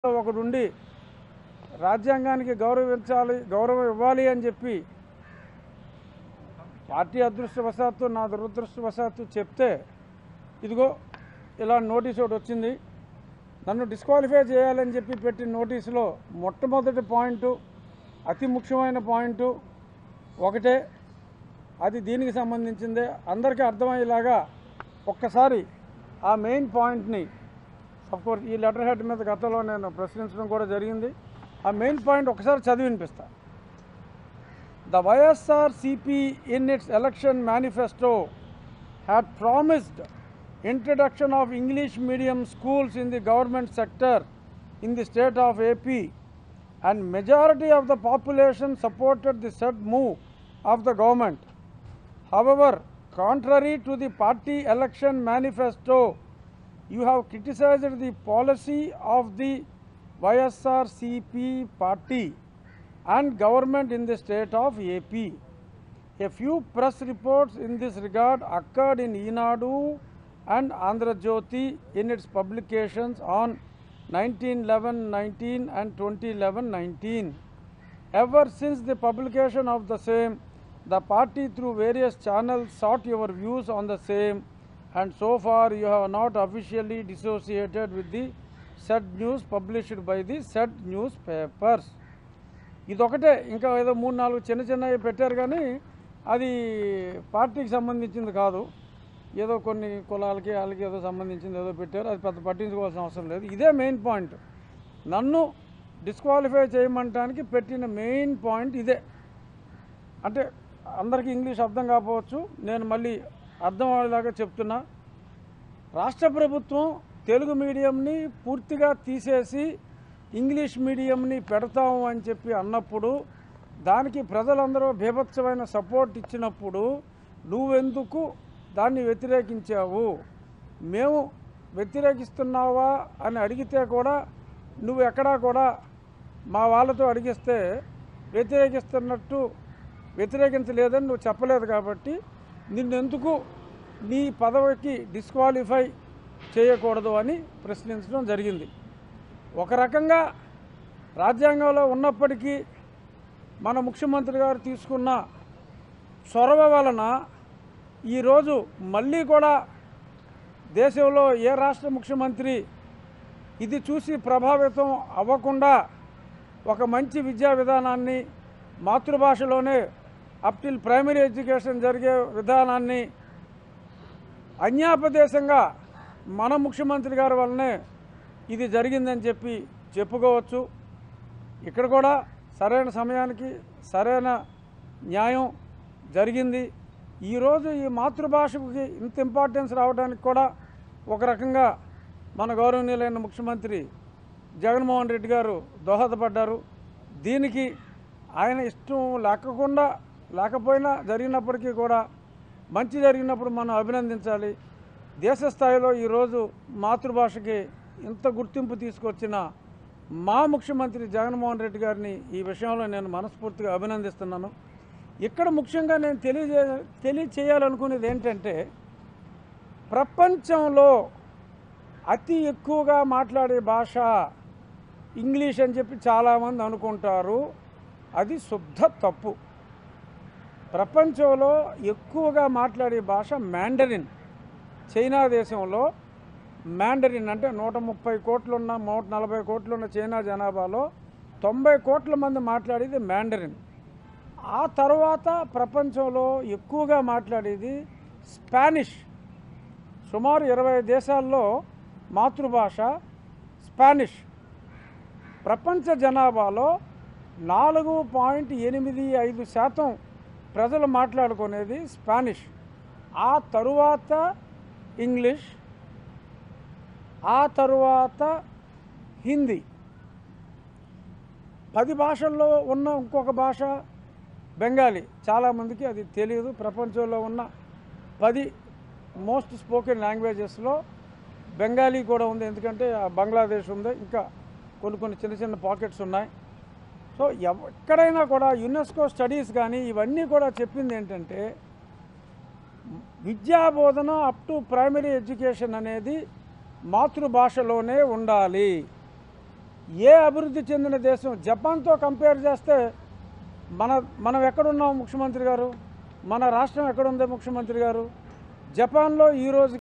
ఒకడుండి రాజ్యాంగానికి గౌరవించాలి గౌరవం ఇవ్వాలి అని చెప్పి పార్టీ అదృష్టవశాత్తు నా దురదృష్టవశాత్తు చెప్తే ఇదిగో ఇలా నోటీస్ ఒకటి వచ్చింది నన్ను డిస్క్వాలిఫై చేయాలని చెప్పి పెట్టిన నోటీసులో మొట్టమొదటి పాయింట్ అతి ముఖ్యమైన పాయింట్ ఒకటే అది దీనికి సంబంధించిందే అందరికీ అర్థమయ్యేలాగా ఒక్కసారి ఆ మెయిన్ పాయింట్ని కోర్స్ ఈ లెటర్ హెడ్ మీద గతంలో నేను ప్రశ్నించడం కూడా జరిగింది ఆ మెయిన్ పాయింట్ ఒకసారి చదివి వినిపిస్తా the YSR CP in its election manifesto had promised introduction of English medium schools in the government sector in the state of AP and majority of the population supported the said move of the government. However, contrary to the party election manifesto, you have criticized the policy of the YSRCP party and government in the state of AP. A few press reports in this regard occurred in Enadu and Andhra Jyoti in its publications on 1911-19 and 2011-19. Ever since the publication of the same, the party through various channels sought your views on the same and so far you have not officially dissociated with the said news published by the said newspapers. ఇదొకటే ఇంకా ఏదో మూడు నాలుగు చిన్న చిన్నవి పెట్టారు కానీ అది పార్టీకి సంబంధించింది కాదు ఏదో కొన్ని కులాలకి వాళ్ళకి ఏదో సంబంధించింది ఏదో పెట్టారు అది పెద్ద పట్టించుకోవాల్సిన అవసరం లేదు ఇదే మెయిన్ పాయింట్ నన్ను డిస్క్వాలిఫై చేయమంటానికి పెట్టిన మెయిన్ పాయింట్ ఇదే అంటే అందరికీ ఇంగ్లీష్ అర్థం కాకపోవచ్చు నేను మళ్ళీ అర్థం అయ్యేలాగా చెప్తున్నా రాష్ట్ర ప్రభుత్వం తెలుగు మీడియంని పూర్తిగా తీసేసి ఇంగ్లీష్ మీడియంని పెడతాము అని చెప్పి అన్నప్పుడు దానికి ప్రజలందరూ బీభత్సమైన సపోర్ట్ ఇచ్చినప్పుడు నువ్వెందుకు దాన్ని వ్యతిరేకించావు మేము వ్యతిరేకిస్తున్నావా అని అడిగితే కూడా నువ్వు ఎక్కడా కూడా మా వాళ్ళతో అడిగిస్తే వ్యతిరేకిస్తున్నట్టు వ్యతిరేకించలేదని నువ్వు చెప్పలేదు కాబట్టి నిన్నెందుకు నీ పదవికి డిస్క్వాలిఫై చేయకూడదు అని ప్రశ్నించడం జరిగింది ఒక రకంగా రాజ్యాంగంలో ఉన్నప్పటికీ మన ముఖ్యమంత్రి గారు తీసుకున్న చొరవ వలన ఈరోజు మళ్ళీ కూడా దేశంలో ఏ రాష్ట్ర ముఖ్యమంత్రి ఇది చూసి ప్రభావితం అవ్వకుండా ఒక మంచి విద్యా విధానాన్ని మాతృభాషలోనే అప్ టిల్ ప్రైమరీ ఎడ్యుకేషన్ జరిగే విధానాన్ని అన్యాపదేశంగా మన ముఖ్యమంత్రి గారి వల్లనే ఇది జరిగిందని చెప్పి చెప్పుకోవచ్చు ఇక్కడ కూడా సరైన సమయానికి సరైన న్యాయం జరిగింది ఈరోజు ఈ మాతృభాషకి ఇంత ఇంపార్టెన్స్ రావడానికి కూడా ఒక రకంగా మన గౌరవనీయులైన ముఖ్యమంత్రి జగన్మోహన్ రెడ్డి గారు దోహదపడ్డారు దీనికి ఆయన ఇష్టం లేకుండా లేకపోయినా జరిగినప్పటికీ కూడా మంచి జరిగినప్పుడు మనం అభినందించాలి దేశ స్థాయిలో ఈరోజు మాతృభాషకి ఇంత గుర్తింపు తీసుకొచ్చిన మా ముఖ్యమంత్రి జగన్మోహన్ రెడ్డి గారిని ఈ విషయంలో నేను మనస్ఫూర్తిగా అభినందిస్తున్నాను ఇక్కడ ముఖ్యంగా నేను తెలియజే తెలియచేయాలనుకునేది ఏంటంటే ప్రపంచంలో అతి ఎక్కువగా మాట్లాడే భాష ఇంగ్లీష్ అని చెప్పి చాలామంది అనుకుంటారు అది శుద్ధ తప్పు ప్రపంచంలో ఎక్కువగా మాట్లాడే భాష మ్యాండరిన్ చైనా దేశంలో మ్యాండరిన్ అంటే నూట ముప్పై కోట్లున్న నూట నలభై కోట్లున్న చైనా జనాభాలో తొంభై కోట్ల మంది మాట్లాడేది మ్యాండరిన్ ఆ తర్వాత ప్రపంచంలో ఎక్కువగా మాట్లాడేది స్పానిష్ సుమారు ఇరవై దేశాల్లో మాతృభాష స్పానిష్ ప్రపంచ జనాభాలో నాలుగు పాయింట్ ఎనిమిది ఐదు శాతం ప్రజలు మాట్లాడుకునేది స్పానిష్ ఆ తరువాత ఇంగ్లీష్ ఆ తరువాత హిందీ పది భాషల్లో ఉన్న ఇంకొక భాష బెంగాలీ చాలామందికి అది తెలియదు ప్రపంచంలో ఉన్న పది మోస్ట్ స్పోకెన్ లాంగ్వేజెస్లో బెంగాలీ కూడా ఉంది ఎందుకంటే ఆ బంగ్లాదేశ్ ఉంది ఇంకా కొన్ని కొన్ని చిన్న చిన్న పాకెట్స్ ఉన్నాయి సో ఎవ- ఎక్కడైనా కూడా యునెస్కో స్టడీస్ కానీ ఇవన్నీ కూడా చెప్పింది ఏంటంటే విద్యా బోధన అప్ టు ప్రైమరీ ఎడ్యుకేషన్ అనేది మాతృభాషలోనే ఉండాలి ఏ అభివృద్ధి చెందిన దేశం జపాన్తో కంపేర్ చేస్తే మన మనం ఎక్కడున్నాం ముఖ్యమంత్రి గారు మన రాష్ట్రం ఎక్కడుంది ముఖ్యమంత్రి గారు జపాన్లో ఈ రోజు